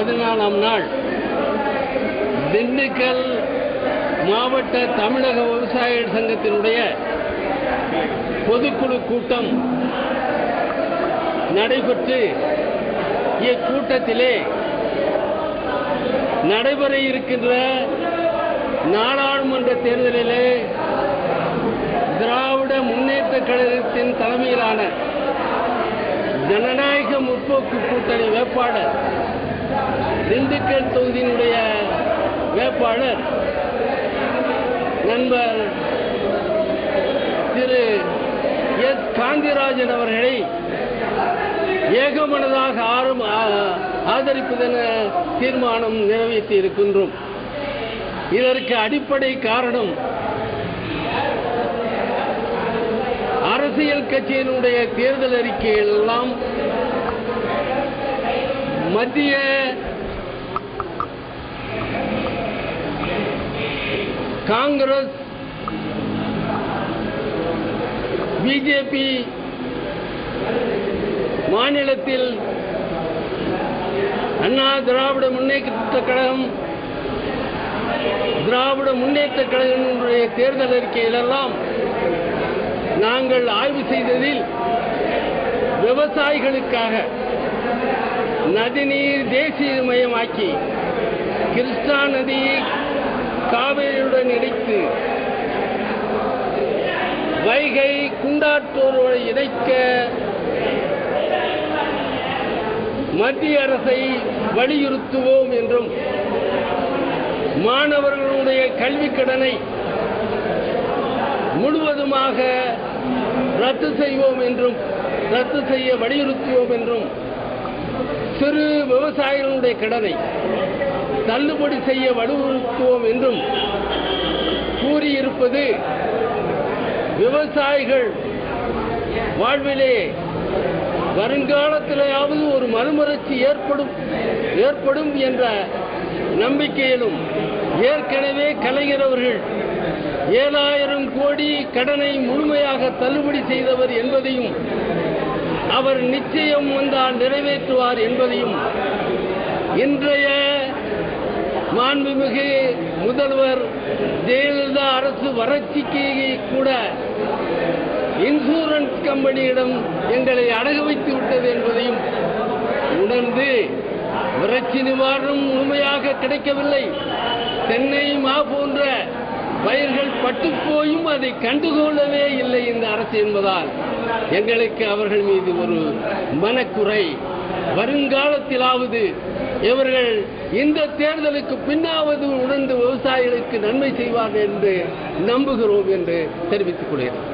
பதினாலாம் நாள் திண்டுக்கல் மாவட்ட தமிழக விவசாயிகள் சங்கத்தினுடைய பொதுக்குழு கூட்டம் நடைபெற்று இக்கூட்டத்திலே நடைபெற இருக்கின்ற நாடாளுமன்ற தேர்தலிலே திராவிட முன்னேற்ற கழகத்தின் தலைமையிலான ஜனநாயக முற்போக்கு கூட்டணி வேட்பாளர் திண்டுக்கல் தொகுதியினுடைய வேட்பாளர் நண்பர் திரு எஸ் காந்திராஜன் அவர்களை ஏகமனதாக ஆரும் ஆ- ஆதரிப்பதென தீர்மானம் நிறைவேற்றி இருக்கின்றோம் இதற்கு அடிப்படை காரணம் அரசியல் கட்சியினுடைய தேர்தல் அறிக்கைகள் எல்லாம் மத்திய காங்கிரஸ் பிஜேபி மாநிலத்தில் அண்ணா திராவிட முன்னேற்ற கழகம் திராவிட முன்னேற்ற கழகத்தினுடைய தேர்தல் அறிக்கையிலெல்லாம் நாங்கள் ஆய்வு செய்ததில் விவசாயிகளுக்காக நதிநீர் தேசியமயமாக்கி கிருஷ்ணா நதியை காவேரியுடன் இணைத்து வைகை குண்டாற்றோரோடு இணைக்க மத்திய அரசை வலியுறுத்துவோம் என்றும் மாணவர்களுடைய கல்விக் கடனை முழுவதுமாக ரத்து செய்வோம் என்றும் ரத்து செய்ய வலியுறுத்துவோம் என்றும் சிறு விவசாயிகளுடைய கடனை தள்ளுபடி செய்ய வலியுறுத்துவோம் என்றும் கூறியிருப்பது விவசாயிகள் வாழ்விலே வருங்காலத்திலேயாவது ஒரு மறுமலர்ச்சி ஏற்படும் ஏற்படும் என்ற நம்பிக்கையிலும் ஏற்கனவே கலைஞர் அவர்கள் ஏழாயிரம் கோடி கடனை முழுமையாக தள்ளுபடி செய்தவர் என்பதையும் அவர் நிச்சயம் வந்தால் நிறைவேற்றுவார் என்பதையும் இன்றைய மாண்புமிகு முதல்வர் ஜெயலலிதா அரசு வறட்சிக்கு கூட இன்சூரன்ஸ் கம்பெனியிடம் எங்களை அடகு வைத்து விட்டது என்பதையும் உணர்ந்து வறட்சி நிவாரணம் முழுமையாக கிடைக்கவில்லை தென்னை மா போன்ற பயிர்கள் பட்டுப்போயும் அதை கண்டுகொள்ளவே இல்லை இந்த அரசு என்பதால் எங்களுக்கு அவர்கள் மீது ஒரு மனக்குறை வருங்காலத்திலாவது இவர்கள் இந்த தேர்தலுக்கு பின்னாவது உணர்ந்து விவசாயிகளுக்கு நன்மை செய்வார்கள் என்று நம்புகிறோம் என்று தெரிவித்துக் கொள்கிறேன்